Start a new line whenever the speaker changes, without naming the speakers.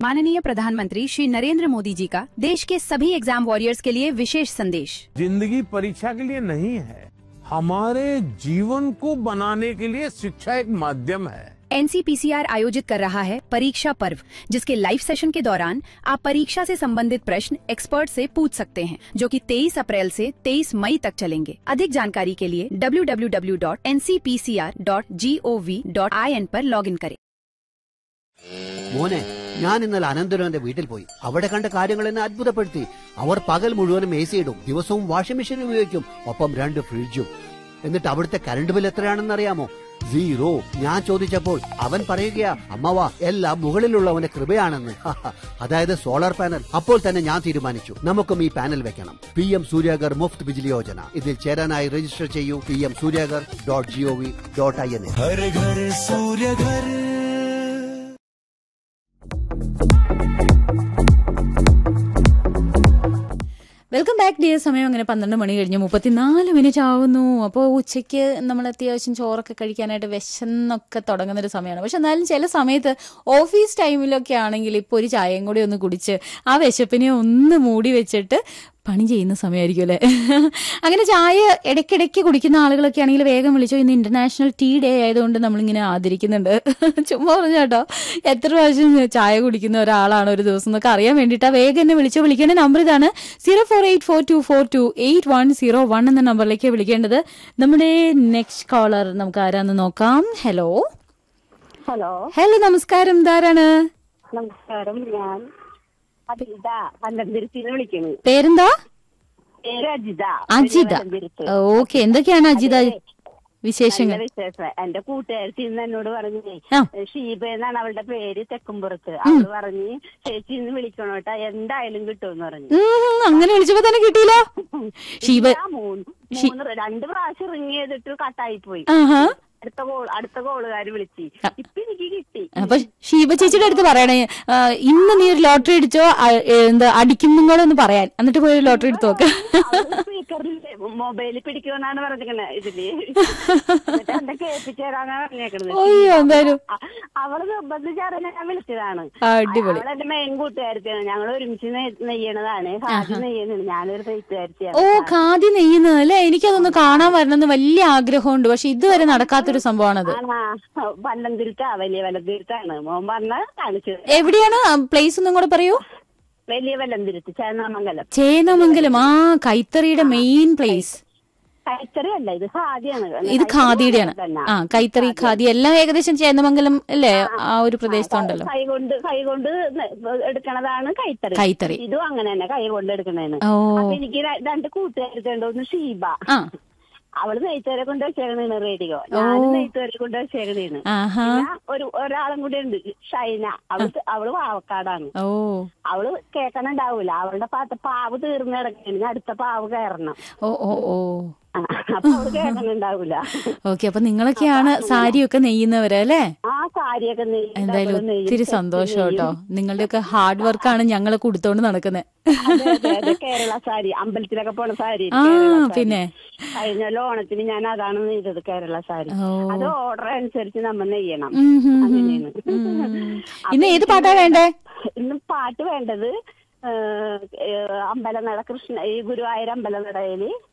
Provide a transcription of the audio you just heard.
माननीय प्रधानमंत्री श्री नरेंद्र मोदी जी का देश के सभी एग्जाम वॉरियर्स के लिए विशेष संदेश
जिंदगी परीक्षा के लिए नहीं है हमारे जीवन को बनाने के लिए शिक्षा एक माध्यम है
एनसीपीसीआर आयोजित कर रहा है परीक्षा पर्व जिसके लाइव सेशन के दौरान आप परीक्षा से संबंधित प्रश्न एक्सपर्ट से पूछ सकते हैं जो कि 23 अप्रैल से 23 मई तक चलेंगे अधिक जानकारी के लिए www.ncpcr.gov.in पर लॉगिन करें
മോനെ ഞാൻ ഇന്നലെ അനന്തരവന്റെ വീട്ടിൽ പോയി അവിടെ കണ്ട കാര്യങ്ങൾ എന്നെ അത്ഭുതപ്പെടുത്തി അവർ പകൽ മുഴുവനും എ സി ഇടും ദിവസവും വാഷിംഗ് മെഷീൻ ഉപയോഗിക്കും ഒപ്പം രണ്ട് ഫ്രിഡ്ജും എന്നിട്ട് അവിടുത്തെ കറണ്ട് ബിൽ എത്രയാണെന്ന് അറിയാമോ സീറോ ഞാൻ ചോദിച്ചപ്പോൾ അവൻ പറയുകയാ അമ്മവ എല്ലാം മുകളിലുള്ളവന്റെ കൃപയാണെന്ന് അതായത് സോളാർ പാനൽ അപ്പോൾ തന്നെ ഞാൻ തീരുമാനിച്ചു നമുക്കും ഈ പാനൽ വെക്കണം പി എം സൂര്യാഗർ മുഫ്ത് ബിജിലി യോജന ഇതിൽ ചേരാനായി രജിസ്റ്റർ ചെയ്യൂ P M Suryaghar dot G O V dot I N
हर घर सूर्य घर
വെൽക്കം ബാക്ക് ഡിയർ സമയം അങ്ങനെ പന്ത്രണ്ട് മണി കഴിഞ്ഞ് മുപ്പത്തിനാല് മിനിറ്റ് ആവുന്നു അപ്പോൾ ഉച്ചയ്ക്ക് നമ്മൾ അത്യാവശ്യം ചോറൊക്കെ കഴിക്കാനായിട്ട് വിശന്നൊക്കെ തുടങ്ങുന്ന ഒരു സമയമാണ് പക്ഷെ എന്നാലും ചില സമയത്ത് ഓഫീസ് ടൈമിലൊക്കെ ആണെങ്കിൽ ഇപ്പോൾ ഒരു ചായയും കൂടി ഒന്ന് കുടിച്ച് ആ വിശപ്പിനെ ഒന്ന് മൂടി വെച്ചിട്ട് പണി ചെയ്യുന്ന സമയമായിരിക്കും അല്ലേ അങ്ങനെ ചായ ഇടയ്ക്കിടയ്ക്ക് കുടിക്കുന്ന ആളുകളൊക്കെ ആണെങ്കിൽ വേഗം വിളിച്ചോ ഇന്ന് ഇന്റർനാഷണൽ ടീ ഡേ ആയതുകൊണ്ട് നമ്മളിങ്ങനെ ആദരിക്കുന്നുണ്ട് ചുമ്മാ പറഞ്ഞു കേട്ടോ എത്ര പ്രാവശ്യം ചായ കുടിക്കുന്ന ഒരാളാണ് ഒരു ദിവസം എന്നൊക്കെ അറിയാൻ വേണ്ടിയിട്ട് വേഗം എന്നെ വിളിച്ചോ വിളിക്കേണ്ട നമ്പർ ഇതാണ് zero four eight four two four two eight one zero one എന്ന നമ്പറിലേക്ക് വിളിക്കേണ്ടത് നമ്മുടെ നെക്സ്റ്റ് കോളർ നമുക്ക് ആരാന്ന് നോക്കാം ഹലോ
ഹലോ
ഹലോ നമസ്കാരം ഇതാരാണ്
നമസ്കാരം ഞാൻ അജിത പന്തംതിരുത്തിന്ന് വിളിക്കുന്നു
പേരെന്താ
പേര് അജിത
അജിത
പന്തംതിരുത്ത്.
ഓക്കെ എന്തൊക്കെയാണ് അജിത വിശേഷങ്ങൾ
നല്ല വിശേഷം എന്റെ കൂട്ടുകാരത്തി ഇന്ന് എന്നോട് പറഞ്ഞേ
ആ.
ഷീബ എന്നാണ് അവളുടെ പേര് തെക്കുംപുറത്ത് അവള് പറഞ്ഞ് ചേച്ചി ഇന്ന് വിളിക്കണോട്ടാ എന്തായാലും കിട്ടുമെന്ന് പറഞ്ഞു
ഉം, അങ്ങനെ വിളിച്ചപ്പോ തന്നെ കിട്ടിയില്ലോ ഷീബ
ഇല്ല, മൂന്ന് മൂന്ന് പ്ര- രണ്ട് പ്രാവശ്യം റിങ് ചെയ്തിട്ട് കട്ടായി പോയി
ആഹാ
അടുത്ത കോൾ അടുത്ത കോളുകാര് വിളിച്ച് ഇപ്പൊ എനിക്ക് കിട്ടി
അപ്പൊ ഷീബ ചേച്ചിയുടെ അടുത്ത് പറയണേ ആ, ഇന്ന് നീ ഒരു ലോട്ടറി അടിച്ചോ ആ, ഏ, എന്താ അടിക്കുമ്പോഴും ഒന്ന് പറയാൻ എന്നിട്ട് പോയി ഒരു ലോട്ടറി എടുത്ത് നോക്ക്
സ്പീക്കറിൽ മൊബൈലിൽ പിടിക്കുമെന്നാണ് പറഞ്ഞിരിക്കണേ ഇതില് എന്നിട്ട് എന്നെ കേൾപ്പിച്ചേരാന്നാ പറഞ്ഞേക്കണത്
അയ്യോ എന്തായാലും
അ- അവള് നിർബന്ധിച്ചാറിനെ ഞാൻ വിളിച്ചതാണ്
അടിപൊളി
അവളെന്റെ മെയിൻ കൂട്ടുകാരത്തിയാണ് ഞങ്ങൾ ഒരുമിച്ച് നെയ്- നെയ്യണതാണ് ഹാജി നെയ്യണതാണ് ഞാനൊരു തയ്ത്തുകാരത്തിയാണ്
ഓ ഖാദി നെയ്യുന്നത് അല്ലേ എനിക്കതൊന്ന് കാണാൻ വരണമെന്ന് വലിയ ആഗ്രഹമുണ്ട് പക്ഷെ ഇതുവരെ നടക്കാത്തൊരു സംഭവമാണത്
ആണാ വല്ലംതിരുത്താ വലിയ വല്ലംതിരുത്താണ് മോൻ പറഞ്ഞ കാണിച്ചത്
എവിടെയാണ് പ്ലേസ് ഒന്നും കൂടെ പറയൂ
വലിയ വല്ലംതിരുത്ത് ചേന്നാമംഗലം
ചേന്നമംഗലം ആ കൈത്തറിയുടെ മെയിൻ പ്ലേസ്
കൈത്തറി അല്ല ഇത് ഖാദിയാണ്
ഇത് ഖാദിയുടെയാണ്
തന്നെ.
ആ കൈത്തറി ഖാദി എല്ലാം ഏകദേശം ചേന്നമംഗലം അല്ലേ ആ ഒരു പ്രദേശത്തുണ്ടല്ലോ
കൈ കൊണ്ട് കൈ കൊണ്ട് എടുക്കണതാണ് കൈത്തറി
കൈത്തറി.
ഇതും അങ്ങനെ തന്നെ കൈ കൊണ്ട് എടുക്കണേന്ന്
ഓ
അപ്പൊ എനിക്ക് ര- രണ്ട് കൂട്ടുകാരുണ്ട് ഒന്ന് ഷീബ
ആ
അവള് നെയ്ത്തുവരെ കൊണ്ട് വെച്ചേക്കണേണ് റേഡിയോ ഞാനും നെയ്ത്തുവരെ കൊണ്ട് വെച്ചേക്കണേണ്
ആഹാ
പിന്നെ ഒരു ഒരാളും കൂടെ ഉണ്ട് ഷൈന അവള് അവള് പാവക്കാടാണ്
ഓ
അവള് കേൾക്കണുണ്ടാവൂല അവളുടെ പാത്ത പാവ് തീർന്ന് കിടക്കണ അടുത്ത പാവ് കയറണം
ഓ ഓ ഓ
ആ, അപ്പൊ അവള് കേൾക്കണുണ്ടാവൂല
ഓക്കെ അപ്പൊ നിങ്ങളൊക്കെയാണ് സാരിയൊക്കെ നെയ്യുന്നവര് അല്ലേ
ആ സാരിയൊക്കെ നെയ്യ്
എന്തായാലും
അവള് നെയ്യും,
ഒത്തിരി
തെച്ച്
സന്തോഷം കേട്ടോ
നെയ്യും.
നിങ്ങളുടെയൊക്കെ ഹാർഡ് വർക്കാണ് ഞങ്ങൾ കൊടുത്തോണ്ട് നടക്കുന്നത്
അതെ, അതെ, അതെ, കേരള സാരി അമ്പലത്തിലൊക്കെ പോണ സാരി
ആ
കേരള സാരി.
പിന്നെ
കഴിഞ്ഞ ഓണത്തിന് ഞാൻ അതാണ് നെയ്തത് കേരള സാരി
ഓ.
അത് ഓർഡർ അനുസരിച്ച് നമ്മൾ നെയ്യണം
ഉം, ഉം, ഉം.
അങ്ങനെയാണ്
ഉം.
അപ്പൊ
ഇന്ന് ഏത്
എനിക്ക്
പാട്ടാ വേണ്ടേ
ഇന്ന് പാട്ട് വേണ്ടത് ഏഹ്, ഏഹ്, അമ്പലനട കൃഷ്ണ ഈ ഗുരുവായൂർ അമ്പലനടയില്